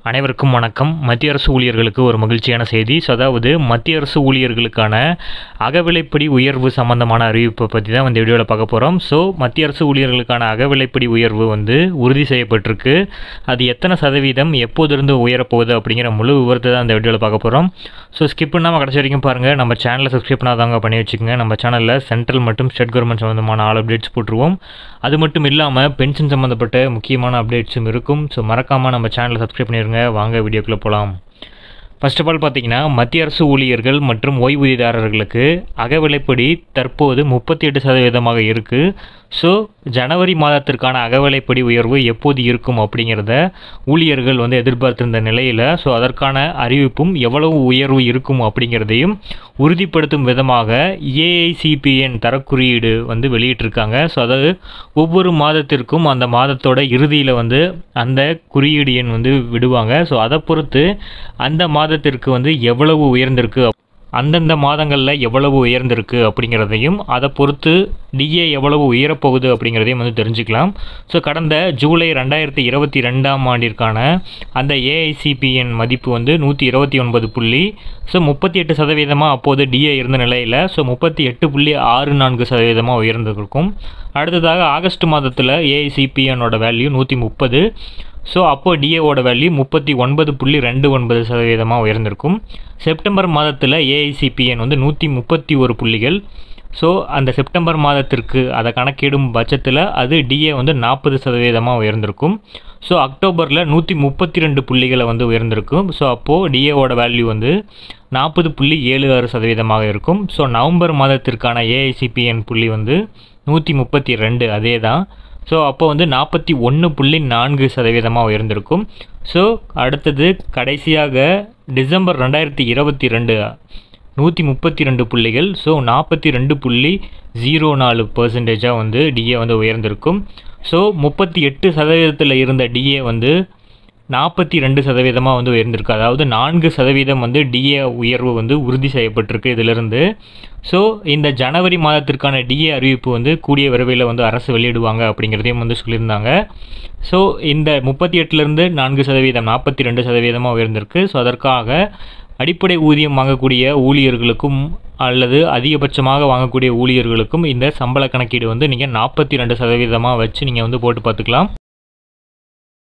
அனைவருக்கும் வணக்கம் மத்திய அரசு ஊழியர்களுக்கு ஒரு மகிழ்ச்சியான செய்தி ஸோ அதாவது மத்திய அரசு ஊழியர்களுக்கான அகவிலைப்படி உயர்வு சம்பந்தமான அறிவிப்பை பற்றி தான் இந்த வீடியோவில் பார்க்க போகிறோம் ஸோ மத்திய அரசு ஊழியர்களுக்கான அகவிலைப்படி உயர்வு வந்து உறுதி செய்யப்பட்டிருக்கு அது எத்தனை சதவீதம் எப்போதிருந்து உயரப்போகுது அப்படிங்கிற முழு விவரத்தை தான் இந்த வீடியோவில் பார்க்க போகிறோம் ஸோ ஸ்கிப் பண்ணாமல் கடைசி வரைக்கும் பாருங்கள் நம்ம சேனலை சப்ஸ்கிரைப் பண்ணாதவங்க பண்ணி வச்சுக்கோங்க நம்ம சேனலில் சென்ட்ரல் மற்றும் ஸ்டேட் கவர்மெண்ட் சம்மந்தமான ஆல் அப்டேட்ஸ் போட்டுருவோம் அது மட்டும் இல்லாமல் பென்ஷன் சம்மந்தப்பட்ட முக்கியமான அப்டேட்ஸும் இருக்கும் ஸோ மறக்காமல் நம்ம சேனலை சப்ஸ்கிரைப் பண்ணிடுங்க வாங்க வீடியோக்குள்ளே போகலாம் ஃபர்ஸ்ட் ஆஃப் ஆல் பார்த்தீங்கன்னா மத்திய அரசு ஊழியர்கள் மற்றும் ஓய்வூதியதாரர்களுக்கு அகவிலைப்படி தற்போது முப்பத்தி எட்டு சதவீதமாக இருக்குது ஸோ ஜனவரி மாதத்திற்கான அகவிலைப்படி உயர்வு எப்போது இருக்கும் அப்படிங்கிறத ஊழியர்கள் வந்து எதிர்பார்த்திருந்த நிலையில் ஸோ அதற்கான அறிவிப்பும் எவ்வளவு உயர்வு இருக்கும் அப்படிங்கிறதையும் உறுதிப்படுத்தும் விதமாக ஏஐசிபிஎன் தரக்குறியீடு வந்து வெளியிட்டிருக்காங்க ஸோ அதாவது ஒவ்வொரு மாதத்திற்கும் அந்த மாதத்தோட இறுதியில் வந்து அந்த குறியீடு எண் வந்து விடுவாங்க ஸோ அதை பொறுத்து அந்த மாதத்திற்கு வந்து எவ்வளவு உயர்ந்திருக்கு அந்தந்த மாதங்களில் எவ்வளவு உயர்ந்திருக்கு அப்படிங்கிறதையும் அதை பொறுத்து டிஏ எவ்வளவு உயரப்போகுது அப்படிங்கிறதையும் வந்து தெரிஞ்சுக்கலாம் ஸோ கடந்த ஜூலை ரெண்டாயிரத்தி இருபத்தி ரெண்டாம் ஆண்டிற்கான அந்த ஏஐசிபிஎன் மதிப்பு வந்து நூற்றி இருபத்தி ஒன்பது புள்ளி ஸோ முப்பத்தி எட்டு சதவீதமாக அப்போது டிஏ இருந்த நிலையில் ஸோ முப்பத்தி எட்டு புள்ளி ஆறு நான்கு சதவீதமாக உயர்ந்திருக்கும் அடுத்ததாக ஆகஸ்ட் மாதத்தில் ஏஐசிபிஎனோட வேல்யூ நூற்றி முப்பது ஸோ அப்போ டிஏவோட வேல்யூ முப்பத்தி ஒன்பது புள்ளி ரெண்டு ஒன்பது சதவீதமாக உயர்ந்திருக்கும் செப்டம்பர் மாதத்தில் ஏஐசிபிஎன் வந்து நூற்றி முப்பத்தி ஒரு புள்ளிகள் ஸோ அந்த செப்டம்பர் மாதத்திற்கு அதை கணக்கிடும் பட்சத்தில் அது டிஏ வந்து நாற்பது சதவீதமாக உயர்ந்திருக்கும் ஸோ அக்டோபரில் நூற்றி முப்பத்தி ரெண்டு புள்ளிகளை வந்து உயர்ந்திருக்கும் ஸோ அப்போது டிஏவோட வேல்யூ வந்து நாற்பது புள்ளி ஏழு ஆறு சதவீதமாக இருக்கும் ஸோ நவம்பர் மாதத்திற்கான ஏஐசிபிஎன் புள்ளி வந்து நூற்றி முப்பத்தி ரெண்டு அதே தான் ஸோ அப்போ வந்து நாற்பத்தி ஒன்று புள்ளி நான்கு சதவீதமாக உயர்ந்திருக்கும் ஸோ அடுத்தது கடைசியாக டிசம்பர் ரெண்டாயிரத்தி இருபத்தி ரெண்டு நூற்றி முப்பத்தி ரெண்டு புள்ளிகள் ஸோ நாற்பத்தி ரெண்டு புள்ளி ஜீரோ நாலு பர்சன்டேஜாக வந்து டிஏ வந்து உயர்ந்திருக்கும் ஸோ முப்பத்தி எட்டு சதவீதத்தில் இருந்த டிஏ வந்து நாற்பத்தி ரெண்டு சதவீதமாக வந்து உயர்ந்திருக்கு அதாவது நான்கு சதவீதம் வந்து டிஏ உயர்வு வந்து உறுதி செய்யப்பட்டிருக்கு இதிலிருந்து ஸோ இந்த ஜனவரி மாதத்திற்கான டிஏ அறிவிப்பு வந்து கூடிய விரைவில் வந்து அரசு வெளியிடுவாங்க அப்படிங்கிறதையும் வந்து சொல்லியிருந்தாங்க ஸோ இந்த முப்பத்தி எட்டுலேருந்து நான்கு சதவீதம் நாற்பத்தி ரெண்டு சதவீதமாக உயர்ந்திருக்கு ஸோ அதற்காக அடிப்படை ஊதியம் வாங்கக்கூடிய ஊழியர்களுக்கும் அல்லது அதிகபட்சமாக வாங்கக்கூடிய ஊழியர்களுக்கும் இந்த சம்பள கணக்கீடு வந்து நீங்கள் நாற்பத்தி ரெண்டு சதவீதமாக வச்சு நீங்கள் வந்து போட்டு பார்த்துக்கலாம்